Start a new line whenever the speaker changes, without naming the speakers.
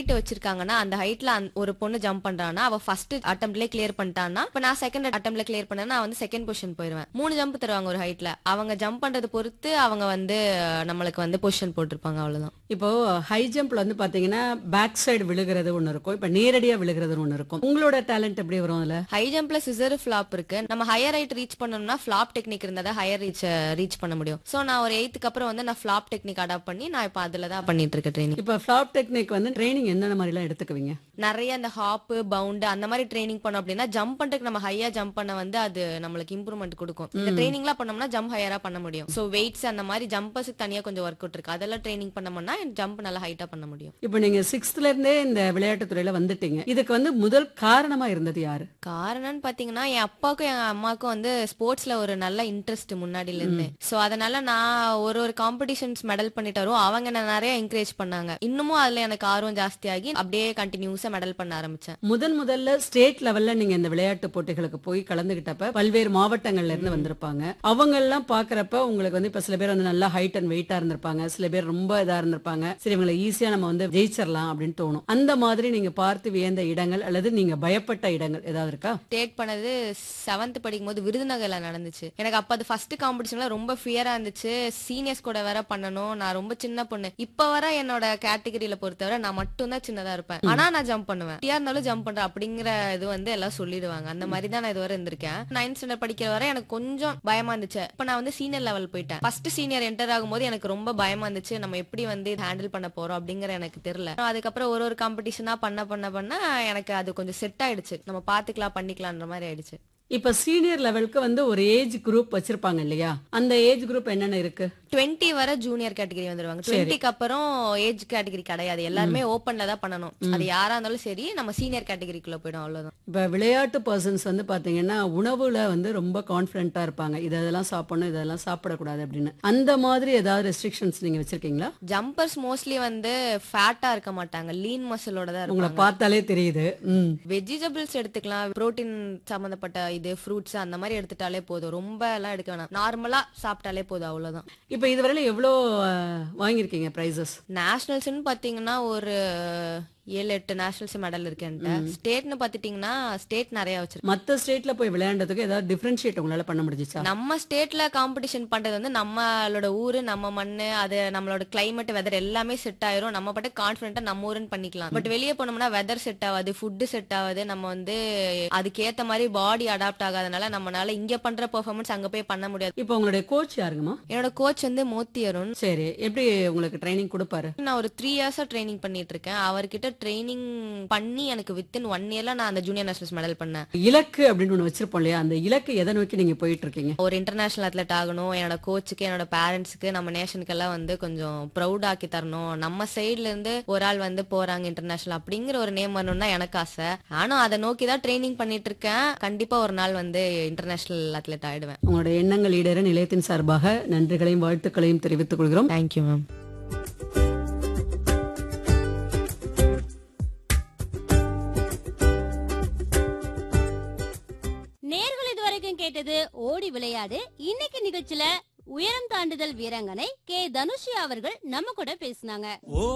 height வச்சிருக்காங்கன்னா அந்த ஹைட்ல ஒரு பொண்ணு ஜம்ப் பண்றான்னா அவ ஃபர்ஸ்ட் அட்டம்ப்ட்லயே கிளியர் பண்ணிட்டான்னா இப்ப நான் செகண்ட் அட்டம்ப்ட்ல கிளியர் பண்ணேன்னா நான் வந்து செகண்ட் பொசிஷன் போயிருவேன் மூணு ஜம்ப் தருவாங்க ஒரு ஹைட்ல அவங்க ஜம்ப் பண்றது பொறுத்து அவங்க வந்து அஹ், நம்மளுக்கு வந்து பொசிஷன் போட்டிருப்பாங்க அவ்வளவுதான்
இப்போ ஹை ஜம்ப்ல வந்து பாத்தீங்கன்னா பேக் சைடு விழுகிறது ஒண்ணு இருக்கும் இப்ப நேரடியா விழுகிறது ஒண்ணு இருக்கும் உங்களோட டேலண்ட் எப்படி வரும் அதுல
ஹை ஜம்ப்ல சிசர் ஃபிளாப் இருக்கு நம்ம ஹையர் ஹைட் ரீச் பண்ணணும்னா ஃபிளாப் டெக்னிக் இருந்தா தான் ஹையர் ரீச் ரீச் பண்ண முடியும் சோ நான் ஒரு எயித்துக்கு அப்புறம் வந்து நான் ஃபிளாப் டெக்னிக் அடாப்ட் பண்ணி நான் இப்ப அதுல தான் பண்ணிட்டு இருக்கேன் ட்ரைனிங்
இப்ப ஃபிளாப் டெக்னிக் வந்து ட்ரைனிங் என்னென்ன மாதிரி எல்லாம் எடுத்துக்குவீங்க
நிறைய அந்த ஹாப்பு பவுண்டு அந்த மாதிரி ட்ரைனிங் பண்ணோம் அப்படின்னா ஜம்ப் பண்றதுக்கு நம்ம ஹையா ஜம்ப் பண்ண வந்து அது நம்மளுக்கு இம்ப்ரூவ்மெண்ட் கொடுக்கும் இந்த ட்ரைனிங்லாம் பண்ணோம்னா ஜம்ப் ஹையரா பண்ண முடியும் சோ வெயிட்ஸ் அந்த மாதிரி ஜம்பர்ஸுக்கு தனியா கொஞ்சம் ஒர்க் அவுட் இருக்கு அதெல்லாம் ட்ரைனிங் பண்ணோம்னா ஜம்ப் நல்லா ஹைட்டா பண்ண முடியும்
இப்போ நீங்க சிக்ஸ்த்ல இருந்தே இந்த விளையாட்டு துறையில வந்துட்டீங்க இதுக்கு வந்து முதல் காரணமா இருந்தது யாரு
காரணம்னு பாத்தீங்கன்னா என் அப்பாவுக்கும் என் அம்மாவுக்கும் வந்து ஸ்போர்ட்ஸ்ல ஒரு நல்ல இன்ட்ரெஸ்ட் முன்னாடில இருந்து சோ அதனால நான் ஒரு ஒரு காம்படிஷன்ஸ் மெடல் பண்ணிட்டு வரும் அவங்க என்ன நிறைய என்கரேஜ் பண்ணாங்க இன்னமும் அதுல எனக்கு ஆர்வம் ஜாஸ்தியாகி அப்படியே கண்டினியூஸா மெடல் பண்ண ஆரம்பிச்சேன்
முதன் முதல்ல ஸ்டேட் லெவல்ல நீங்க இந்த விளையாட்டு போட்டிகளுக்கு போய் கலந்துகிட்டப்ப பல்வேறு மாவட்டங்கள்ல இருந்து வந்திருப்பாங்க அவங்க எல்லாம் பாக்குறப்ப உங்களுக்கு வந்து இப்ப சில பேர் வந்து நல்லா ஹைட் அண்ட் வெயிட்டா இருந்திருப்பாங்க சில பேர் ரொம்ப இதா இருந்திருப்பாங்க சரி இவங்களை ஈஸியா நம்ம வந்து ஜெயிச்சிடலாம் அப்படின்னு தோணும் அந்த மாதிரி நீங்க பார்த்து வியந்த இடங்கள் அல்லது நீங்க பயப்பட்ட இடங்கள் ஏதாவது இருக்கா
ஸ்டேட் பண்ணது செவன்த் படிக்கும் போது விருதுநகர்ல நடந்துச்சு எனக்கு அப்ப அது ஃபர்ஸ்ட் காம்படிஷன்ல ரொம்ப ஃபியரா இருந்துச்சு சீனியர்ஸ் கூட வேற பண்ணணும் நான் ரொம்ப சின்ன பொண்ணு இப்ப வர என்னோட கேட்டகரியில பொறுத்தவரை நான் மட்டும் தான் சின்னதா இருப்பேன் ஆனா நான் ஜம்ப் பண்ணுவேன் டியா இருந்தாலும் ஜம்ப் பண்றேன் அப்படிங்கிற இது வந்து எல்லாம் சொல்லிடுவாங்க அந்த மாதிரி தான் நான் இதுவரை இருந்திருக்கேன் நைன்த் ஸ்டாண்டர்ட் படிக்கிற வரை எனக்கு கொஞ்சம் பயமா இருந்துச்சு இப்ப நான் வந்து சீனியர் லெவல் போயிட்டேன் ஃபர்ஸ்ட் சீனியர் என்டர் ஆகும்போது எனக்கு ரொம்ப பயமா இருந்துச்சு நம்ம எப்படி வந்து ஹேண்டில் பண்ண போறோம் அப்படிங்கிற எனக்கு தெரியல அதுக்கப்புறம் ஒரு ஒரு காம்படிஷனா பண்ண பண்ண பண்ண எனக்கு அது கொஞ்சம் செட் ஆயிடுச்சு நம்ம பாத்துக்கலாம் பண்ணிக்கலாம்ன்ற மாதிரி ஆயிடுச்சு
இப்ப சீனியர் லெவலுக்கு வந்து ஒரு ஏஜ் குரூப் வச்சிருப்பாங்க இல்லையா அந்த ஏஜ் குரூப் என்னென்ன இருக்கு
டுவெண்ட்டி வர ஜூனியர் கேட்டகரி வந்துருவாங்க டுவெண்ட்டிக்கு அப்புறம் ஏஜ் கேட்டகரி கிடையாது எல்லாருமே ஓப்பன்ல தான் பண்ணணும் அது யாரா இருந்தாலும் சரி நம்ம சீனியர் கேட்டகரிக்குள்ள போயிடும் அவ்வளவுதான்
இப்ப விளையாட்டு பர்சன்ஸ் வந்து பாத்தீங்கன்னா உணவுல வந்து ரொம்ப கான்பிடண்டா இருப்பாங்க இதெல்லாம் சாப்பிடணும் இதெல்லாம் சாப்பிடக்கூடாது அப்படின்னு அந்த மாதிரி ஏதாவது ரெஸ்ட்ரிக்ஷன்ஸ் நீங்க வச்சிருக்கீங்களா
ஜம்பர்ஸ் மோஸ்ட்லி வந்து ஃபேட்டா இருக்க மாட்டாங்க லீன் மசிலோட தான்
உங்களை
இருப்பாங்க
பார்த்தாலே தெரியுது ம்
வெஜிடபிள்ஸ் எடுத்துக்கலாம் புரோட்டீன் சம்பந்தப்பட்ட இது ஃப்ரூட்ஸ் அந்த மாதிரி எடுத்துட்டாலே போதும் ரொம்ப எல்லாம் எடுக்க வேணாம் நார்மலா சாப்பிட்டாலே போதும் அவ்வளவுதான்
இப்ப இதுவரையில எவ்வளோ அஹ், வாங்கியிருக்கீங்க பிரைசஸ்
நேஷனல்ஸ்னு பாத்தீங்கன்னா ஒரு ஏழு எட்டு நேஷனல்ஸ் மெடல் இருக்கு என்கிட்ட ஸ்டேட்னு பாத்துட்டீங்கன்னா ஸ்டேட் நிறைய வச்சிருக்கேன்
மத்த ஸ்டேட்ல போய் விளையாண்டதுக்கு ஏதாவது டிஃபரன்ஷியேட் உங்களால பண்ண முடிஞ்சிச்சா
நம்ம ஸ்டேட்ல காம்படிஷன் பண்றது வந்து நம்மளோட ஊரு நம்ம மண்ணு அது நம்மளோட கிளைமேட் வெதர் எல்லாமே செட் ஆயிரும் நம்ம பாட்டு கான்பிடண்டா நம்ம ஊருன்னு பண்ணிக்கலாம் பட் வெளியே போனோம்னா வெதர் செட் ஆகாது ஃபுட் செட் ஆகாது நம்ம வந்து அதுக்கேத்த மாதிரி பாடி அடாப்ட் ஆகாதனால நம்மளால இங்க பண்ற பெர்ஃபார்மன்ஸ் அங்க போய் பண்ண முடியாது
இப்போ உங்களுடைய கோச் யாருங்கம்மா
என்னோட கோச் வந்து மோத்தி அருண்
சரி எப்படி உங்களுக்கு ட்ரைனிங் கொடுப்பாரு
நான் ஒரு த்ரீ இயர்ஸா ட்ரைனிங் பண்ணிட்டு இருக்கேன் அவர்கிட்ட ட்ரைனிங் பண்ணி எனக்கு வித்தின் ஒன் இயர்ல நான் அந்த ஜூனியர் நேஷனல்ஸ் மெடல் பண்ணேன்
இலக்கு அப்படின்னு ஒண்ணு வச்சிருப்போம் இல்லையா அந்த இலக்கு எதை நோக்கி நீங்க போயிட்டு இருக்கீங்க
ஒரு இன்டர்நேஷனல் அத்லெட் ஆகணும் என்னோட கோச்சுக்கு என்னோட பேரண்ட்ஸ்க்கு நம்ம நேஷனுக்கு எல்லாம் வந்து கொஞ்சம் ப்ரௌட் ஆக்கி தரணும் நம்ம சைடுல இருந்து ஒரு ஆள் வந்து போறாங்க இன்டர்நேஷனல் அப்படிங்கிற ஒரு நேம் வரணும்னா எனக்கு ஆசை ஆனா அதை நோக்கி தான் ட்ரைனிங் பண்ணிட்டு இருக்கேன் கண்டிப்பா ஒரு நாள் வந்து இன்டர்நேஷனல் அத்லெட் ஆயிடுவேன்
உங்களுடைய எண்ணங்கள் ஈடேற நிலையத்தின் சார்பாக நன்றிகளையும் வாழ்த்துக்களையும் தெரிவித்துக் கொள்கிறோம்
தேங்க்யூ மேம்
நேர்கள் இதுவரைக்கும் கேட்டது ஓடி விளையாடு இன்னைக்கு நிகழ்ச்சியில உயரம் தாண்டுதல் வீராங்கனை கே தனுஷி அவர்கள் நம்ம கூட பேசினாங்க
ஓ